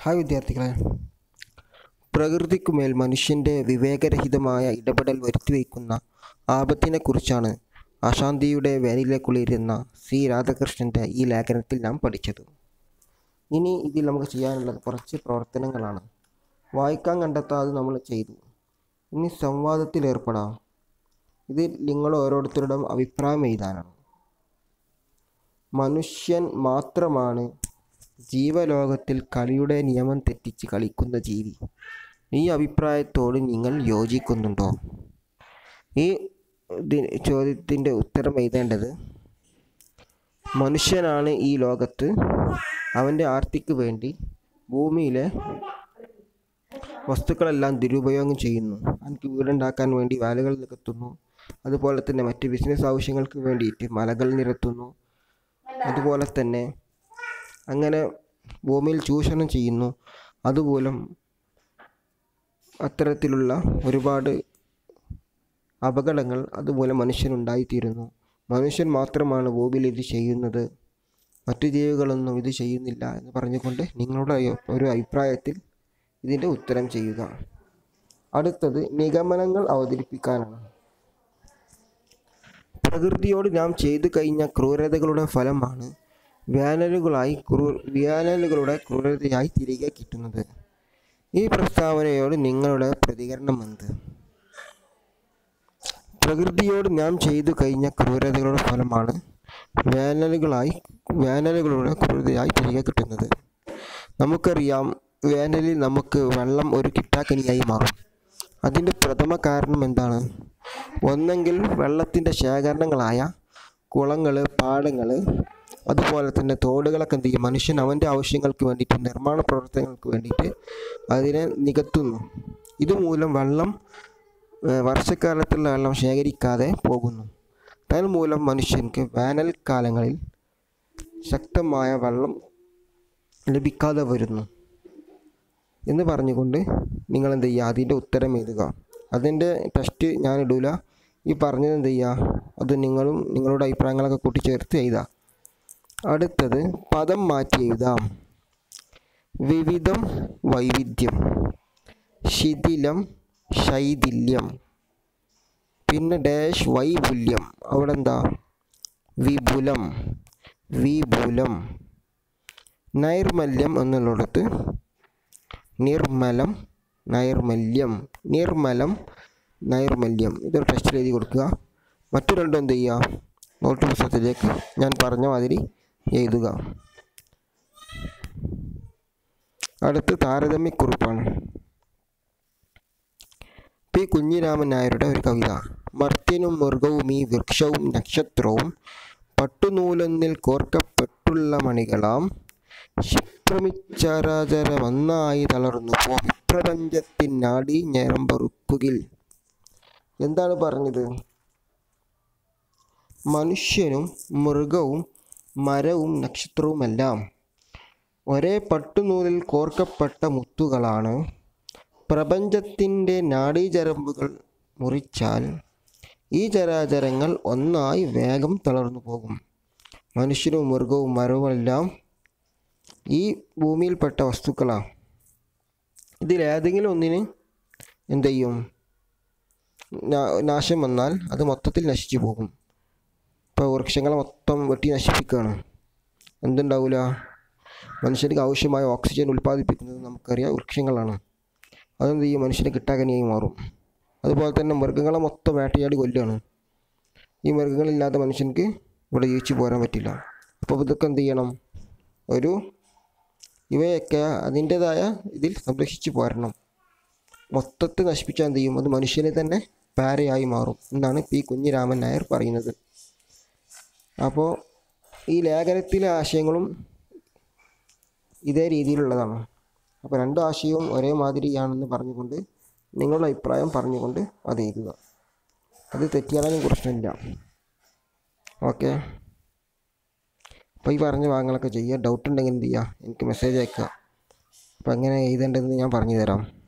hi വിദ്യാർത്ഥികളെ പ്രകൃതിക്കുമേൽ മനുഷ്യൻ്റെ വിവേകരഹിതമായ ഇടപെടൽ വരുത്തിവെക്കുന്ന ആപത്തിനെക്കുറിച്ചാണ് അശാന്തിയുടെ വേനിലേക്കുള്ളിരുന്ന സി രാധാകൃഷ്ണൻ്റെ ഈ ലേഖനത്തിൽ നാം പഠിച്ചത് ഇനി ഇതിൽ നമുക്ക് ചെയ്യാനുള്ളത് കുറച്ച് പ്രവർത്തനങ്ങളാണ് വായിക്കാൻ കണ്ടെത്താതെ നമ്മൾ ചെയ്തു ഇനി സംവാദത്തിൽ ഏർപ്പെടാം ഇതിൽ നിങ്ങൾ ഓരോരുത്തരുടെയും അഭിപ്രായം എഴുതാനാണ് മനുഷ്യൻ മാത്രമാണ് ജീവലോകത്തിൽ കളിയുടെ നിയമം തെറ്റിച്ച് കളിക്കുന്ന ജീവി ഈ അഭിപ്രായത്തോട് നിങ്ങൾ യോജിക്കുന്നുണ്ടോ ഈ ദി- ചോദ്യത്തിൻ്റെ ഉത്തരം എഴുതേണ്ടത് മനുഷ്യനാണ് ഈ ലോകത്ത് അവൻ്റെ ആർത്തിക്ക് വേണ്ടി ഭൂമിയിലെ വസ്തുക്കളെല്ലാം ദുരുപയോഗം ചെയ്യുന്നു എനിക്ക് വീടുണ്ടാക്കാൻ വേണ്ടി വേലകൾ നികത്തുന്നു അതുപോലെ തന്നെ മറ്റ് ബിസിനസ് ആവശ്യങ്ങൾക്ക് വേണ്ടിയിട്ട് മലകൾ നിരത്തുന്നു അതുപോലെ തന്നെ അങ്ങനെ ഭൂമിയിൽ ചൂഷണം ചെയ്യുന്നു അതുമൂലം അത്തരത്തിലുള്ള ഒരുപാട് അപകടങ്ങൾ അതുമൂലം മനുഷ്യനുണ്ടായിത്തീരുന്നു മനുഷ്യൻ മാത്രമാണ് ഭൂമിയിൽ ഇത് ചെയ്യുന്നത് മറ്റു ജീവികളൊന്നും ഇത് ചെയ്യുന്നില്ല എന്ന് പറഞ്ഞുകൊണ്ട് നിങ്ങളുടെ ഒരു അഭിപ്രായത്തിൽ ഇതിൻ്റെ ഉത്തരം ചെയ്യുക അടുത്തത് നിഗമനങ്ങൾ അവതരിപ്പിക്കാനാണ് പ്രകൃതിയോട് നാം ചെയ്തു കഴിഞ്ഞ ക്രൂരതകളുടെ ഫലമാണ് വേനലുകളായി ക്രൂ വേനലുകളുടെ ക്രൂരതയായി തിരികെ കിട്ടുന്നത് ഈ പ്രസ്താവനയോട് നിങ്ങളുടെ പ്രതികരണം എന്ത് പ്രകൃതിയോട് നാം ചെയ്തു കഴിഞ്ഞ ക്രൂരതകളുടെ ഫലമാണ് വേനലുകളായി വേനലുകളുടെ ക്രൂരതയായി തിരികെ കിട്ടുന്നത് നമുക്കറിയാം വേനലിൽ നമുക്ക് വെള്ളം ഒരു കിട്ടാക്കനിയായി മാറും അതിൻ്റെ പ്രഥമ കാരണം എന്താണ് ഒന്നെങ്കിൽ വെള്ളത്തിൻ്റെ ശേഖരണങ്ങളായ കുളങ്ങൾ പാടങ്ങൾ അതുപോലെ തന്നെ തോടുകളൊക്കെ എന്ത് ചെയ്യും മനുഷ്യൻ അവൻ്റെ ആവശ്യങ്ങൾക്ക് വേണ്ടിയിട്ട് നിർമ്മാണ പ്രവർത്തനങ്ങൾക്ക് വേണ്ടിയിട്ട് അതിനെ നികത്തുന്നു ഇതുമൂലം വെള്ളം ഏഹ്, വർഷക്കാലത്തുള്ള വെള്ളം ശേഖരിക്കാതെ പോകുന്നു തന്മൂലം മനുഷ്യർക്ക് വേനൽക്കാലങ്ങളിൽ ശക്തമായ വെള്ളം ലഭിക്കാതെ വരുന്നു എന്ന് പറഞ്ഞുകൊണ്ട് നിങ്ങൾ എന്ത് ചെയ്യുക അതിൻ്റെ ഉത്തരം എഴുതുക അതിൻ്റെ ടെസ്റ്റ് ഞാൻ ഇടൂല ഈ പറഞ്ഞത് എന്ത് ചെയ്യുക അത് നിങ്ങളും നിങ്ങളുടെ അഭിപ്രായങ്ങളൊക്കെ കൂട്ടിച്ചേർത്ത് എഴുതാം അടുത്തത് പദം മാറ്റി എഴുതാം വിവിധം വൈവിധ്യം ശിഥിലം ശൈഥില്യം പിന്നെ ഡാഷ് വൈപുല്യം അവിടെ എന്താ വിപുലം വിപുലം നൈർമല്യം എന്നുള്ളിടത്ത് നിർമ്മലം നൈർമല്യം നിർമ്മലം നൈർമല്യം ഇതൊരു ടെസ്റ്റിൽ എഴുതി കൊടുക്കുക മറ്റു രണ്ടും എന്ത് ചെയ്യുക നോട്ട് പുസ്തകത്തിലേക്ക് ഞാൻ പറഞ്ഞ മാതിരി എഴുതുക അടുത്ത് താരതമ്യക്കുറിപ്പാണ് പി കുഞ്ഞിരാമൻ നായരുടെ ഒരു കവിത മർത്യനും മൃഗവും ഈ വൃക്ഷവും നക്ഷത്രവും പട്ടുനൂലൊന്നിൽ കോർക്കപ്പെട്ടുള്ള മണികളാം ക്ഷിപ്രമിച്ചരാചരമൊന്നായി തളർന്നു പോ വിപ്രപഞ്ചത്തിനാടി ഞരമ്പറുക്കുകിൽ എന്താണ് പറഞ്ഞത് മനുഷ്യനും മൃഗവും മരവും നക്ഷത്രവുമെല്ലാം ഒരേ പട്ടുനൂലിൽ കോർക്കപ്പെട്ട മുത്തുകളാണ് പ്രപഞ്ചത്തിൻ്റെ നാഡീചരമ്പുകൾ മുറിച്ചാൽ ഈ ചരാചരങ്ങൾ ഒന്നായി വേഗം തളർന്നു പോകും മനുഷ്യരും മൃഗവും മരവുമെല്ലാം ഈ ഭൂമിയിൽപ്പെട്ട വസ്തുക്കളാണ് ഇതിലേതെങ്കിലും ഒന്നിന് എന്ത് ചെയ്യും നാ- നാശം വന്നാൽ അത് മൊത്തത്തിൽ നശിച്ചു പോകും ഇപ്പോൾ വൃക്ഷങ്ങളെ മൊത്തം വെട്ടി നശിപ്പിക്കുകയാണ് എന്തുണ്ടാവില്ല മനുഷ്യർക്ക് ആവശ്യമായ ഓക്സിജൻ ഉൽപ്പാദിപ്പിക്കുന്നത് നമുക്കറിയാം വൃക്ഷങ്ങളാണ് അതെന്ത് ചെയ്യും മനുഷ്യന് കിട്ടാക്കനിയായി മാറും അതുപോലെ തന്നെ മൃഗങ്ങളെ മൊത്തം വേട്ടയാടി കൊല്ലുകയാണ് ഈ മൃഗങ്ങളില്ലാതെ മനുഷ്യർക്ക് ഇവിടെ ജീവിച്ചു പോരാൻ പറ്റില്ല അപ്പോൾ ഇതൊക്കെ എന്ത് ചെയ്യണം ഒരു ഇവയൊക്കെ അതിൻ്റെതായ ഇതിൽ സംരക്ഷിച്ച് പോരണം മൊത്തത്തിൽ നശിപ്പിച്ചാൽ എന്ത് ചെയ്യും അത് മനുഷ്യനെ തന്നെ പാരയായി മാറും എന്നാണ് പി കുഞ്ഞിരാമൻ നായർ പറയുന്നത് അപ്പോൾ ഈ ലേഖനത്തിലെ ആശയങ്ങളും ഇതേ രീതിയിലുള്ളതാണ് അപ്പോൾ രണ്ട് ആശയവും ഒരേ മാതിരിയാണെന്ന് പറഞ്ഞുകൊണ്ട് നിങ്ങളുടെ അഭിപ്രായം പറഞ്ഞുകൊണ്ട് അത് എഴുതുക അത് തെറ്റിയാലും പ്രശ്നമില്ല ഓക്കെ അപ്പോൾ ഈ പറഞ്ഞ ഭാഗങ്ങളൊക്കെ ചെയ്യുക ഡൗട്ട് ഉണ്ടെങ്കിൽ എന്ത് ചെയ്യുക എനിക്ക് മെസ്സേജ് അയക്കുക അപ്പോൾ എങ്ങനെ എഴുതേണ്ടതെന്ന് ഞാൻ പറഞ്ഞു തരാം